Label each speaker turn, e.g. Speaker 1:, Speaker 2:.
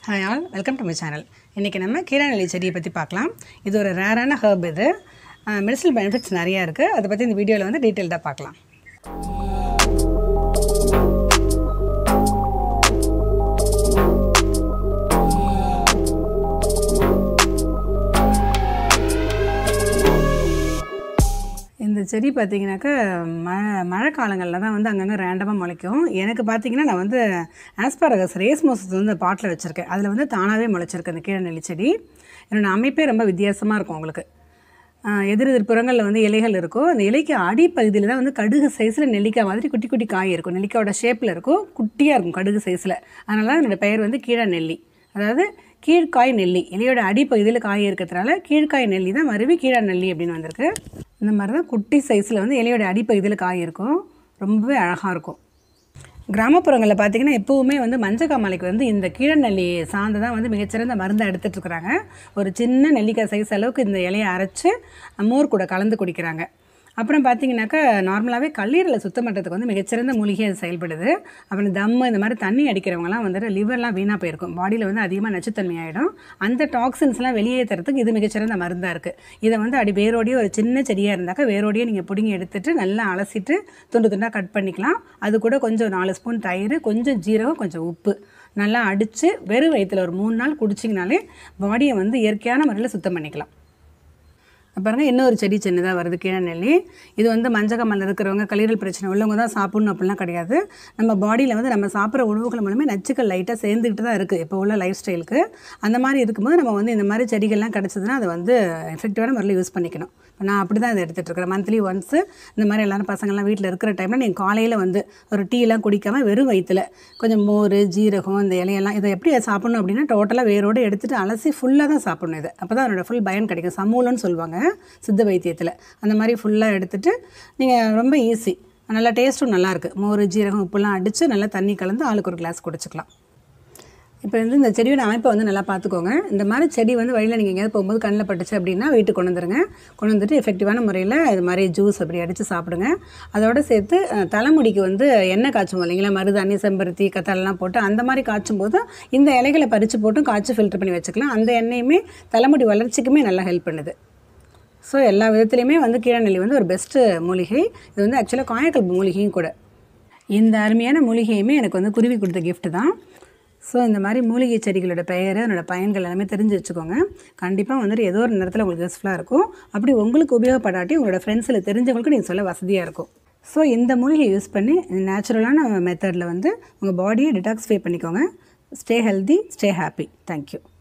Speaker 1: hi all welcome to my channel இன்றைக்கி நம்ம கீராநெல்லி செடியை பற்றி பார்க்கலாம் இது ஒரு ரேரான ஹர்ப் இது மெடிசனல் பெனிஃபிட்ஸ் நிறையா இருக்குது அதை பற்றி இந்த வீடியோவில் வந்து டீட்டெயில்டாக பார்க்கலாம் இந்த செடி பார்த்தீங்கன்னாக்கா மழை மழை காலங்களில் தான் வந்து அங்கங்கே ரேண்டமாக முளைக்கும் எனக்கு பார்த்தீங்கன்னா நான் வந்து ஆஸ்பாரகஸ் ரேஸ் மோசஸ் வந்து பாட்டில் வச்சுருக்கேன் அதில் வந்து தானாகவே முளைச்சிருக்கு அந்த கீழநெல்லி செடி என்னோட அமைப்பே ரொம்ப வித்தியாசமாக இருக்கும் உங்களுக்கு ஆஹ் எதிர் எதிர் புறங்களில் வந்து இலைகள் இருக்கும் அந்த இலைக்கு அடிப்பகுதியில் தான் வந்து கடுகு சைஸில் நெல்லிக்காய் மாதிரி குட்டி குட்டி காய் இருக்கும் நெல்லிக்காயோட ஷேப்பில் இருக்கும் குட்டியாக இருக்கும் கடுகு சைஸில் அதனால தான் என்னோட பெயர் வந்து கீழா நெல்லி அதாவது கீழ்காய் நெல்லி இலையோட அடிப்பகுதியில் காய் இருக்கிறதுனால கீழ்காய் நெல்லி தான் மருவி கீழா நெல்லி அப்படின்னு வந்திருக்கு இந்த மாதிரி தான் குட்டி சைஸில் வந்து இலையோட அடிப்பகுதியில் காய் இருக்கும் ரொம்பவே அழகாக இருக்கும் கிராமப்புறங்களில் பார்த்தீங்கன்னா எப்போவுமே வந்து மஞ்சக்காமலைக்கு வந்து இந்த கீழநெல்லி சாந்து தான் வந்து மிகச்சிறந்த மருந்தை எடுத்துகிட்டு இருக்கிறாங்க ஒரு சின்ன நெல்லிக்காய் சைஸ் அளவுக்கு இந்த இலையை அரைச்சி மோர் கூட கலந்து குடிக்கிறாங்க அப்புறம் பார்த்தீங்கன்னாக்கா நார்மலாகவே கல்லீரலை சுத்தம் பண்ணுறதுக்கு வந்து மிகச்சிறந்த மூலிகை அது செயல்படுது அப்புறம் தம்மு இந்த மாதிரி தண்ணி அடிக்கிறவங்கலாம் வந்துட்டு லிவர்லாம் வீணாக போயிருக்கும் பாடியில் வந்து அதிகமாக நச்சுத்தன்மை ஆகிடும் அந்த டாக்ஸின்ஸ்லாம் வெளியேற்றுறதுக்கு இது மிகச்சிறந்த மருந்தாக இருக்குது இதை வந்து அடி வேரோடையே ஒரு சின்ன செடியாக இருந்தாக்கா வேரோடையே நீங்கள் பிடுங்கி எடுத்துட்டு நல்லா அலசிட்டு துண்டு துண்டாக கட் பண்ணிக்கலாம் அது கூட கொஞ்சம் நாலு ஸ்பூன் தயிர் கொஞ்சம் ஜீரகம் கொஞ்சம் உப்பு நல்லா அடித்து வெறும் வயிற்றில் ஒரு மூணு நாள் குடிச்சிங்கனாலே பாடியை வந்து இயற்கையான முறையில் சுத்தம் பண்ணிக்கலாம் பாருங்கள் இன்னொரு செடி சின்னதாக வருது கீழநெல்லி இது வந்து மஞ்சக்கம்மல் இருக்கிறவங்க கல்லீரல் பிரச்சனை உள்ளவங்க தான் சாப்பிடணும் அப்படிலாம் கிடையாது நம்ம பாடியில் வந்து நம்ம சாப்பிட்ற உணவுகள் மூலமே நச்சுக்கள் லைட்டாக சேர்ந்துக்கிட்டு தான் இருக்குது இப்போ உள்ள லைஃப் ஸ்டைலுக்கு அந்த மாதிரி இருக்கும்போது நம்ம வந்து இந்த மாதிரி செடிகள்லாம் கிடச்சதுன்னா அதை வந்து எஃபெக்டிவான முறையில் யூஸ் பண்ணிக்கணும் இப்போ நான் அப்படி தான் இதை எடுத்துகிட்டு இருக்கிறேன் மந்த்லி ஒன்ஸு இந்த மாதிரி எல்லாரும் பசங்கள்லாம் வீட்டில் இருக்கிற டைமில் நீங்கள் காலையில் வந்து ஒரு டீலாம் குடிக்காமல் வெறும் வயிற்றில் கொஞ்சம் மோர் ஜீரகம் இந்த இலையெல்லாம் இதை எப்படி சாப்பிடணும் அப்படின்னா டோட்டலாக வேரோடு எடுத்துகிட்டு அலசி ஃபுல்லாக தான் சாப்பிடணும் இது அப்போ தான் அதனோட ஃபுல் பயன் கிடைக்கும் சமூலம்னு சொல்லுவாங்க சித்த வைத்தியத்தில் அந்த மாதிரி ஃபுல்லாக எடுத்துகிட்டு நீங்கள் ரொம்ப ஈஸி நல்லா டேஸ்ட்டும் நல்லாயிருக்கு மோர் ஜீரகம் உப்புலாம் அடித்து நல்லா தண்ணி கலந்து ஆளுக்கு ஒரு கிளாஸ் குடிச்சிக்கலாம் இப்போ வந்து இந்த செடியோட அமைப்பை வந்து நல்லா பார்த்துக்கோங்க இந்த மாதிரி செடி வந்து வழியில் நீங்கள் எங்கேயாவது போகும்போது கண்ணில் பட்டுச்சு அப்படின்னா வீட்டுக்கு கொண்டு வந்துருங்க கொண்டு வந்துட்டு எஃபெக்டிவான முறையில் இது மாதிரி ஜூஸ் அப்படி அடித்து சாப்பிடுங்க அதோடு சேர்த்து அஹ், தலைமுடிக்கு வந்து எண்ணெய் காய்ச்சும் இல்லைங்களா மருதாணி செம்பருத்தி கத்தாலெல்லாம் போட்டு அந்த மாதிரி காய்ச்சும் போது இந்த இலைகளை பறித்து போட்டும் காய்ச்சி ஃபில்டர் பண்ணி வச்சுக்கலாம் அந்த எண்ணெயுமே தலைமுடி வளர்ச்சிக்குமே நல்லா ஹெல்ப் பண்ணுது ஸோ எல்லா விதத்துலையுமே வந்து கீழநெல்லி வந்து ஒரு பெஸ்ட்டு மூலிகை இது வந்து ஆக்சுவலாக காயக்கல்பு மூலிகையும் கூட இந்த அருமையான மூலிகையுமே எனக்கு வந்து குருவி கொடுத்த gift தான் ஸோ இந்த மாதிரி மூலிகை செடிகளோட பெயர் அதனோட பயன்கள் எல்லாமே தெரிஞ்சு வச்சுக்கோங்க கண்டிப்பாக வந்துட்டு ஏதோ ஒரு நேரத்தில் உங்களுக்கு யூஸ்ஃபுல்லாக இருக்கும் அப்படி உங்களுக்கு உபயோகப்படாட்டி உங்களோட ஃப்ரெண்ட்ஸில் தெரிஞ்சவங்களுக்கு நீங்கள் சொல்ல வசதியாக இருக்கும் ஸோ இந்த மூலிகை யூஸ் பண்ணி நேச்சுரலான மெத்தடில் வந்து உங்கள் பாடியை டிடாக்ஸ்ஃபை பண்ணிக்கோங்க stay healthy stay happy thank you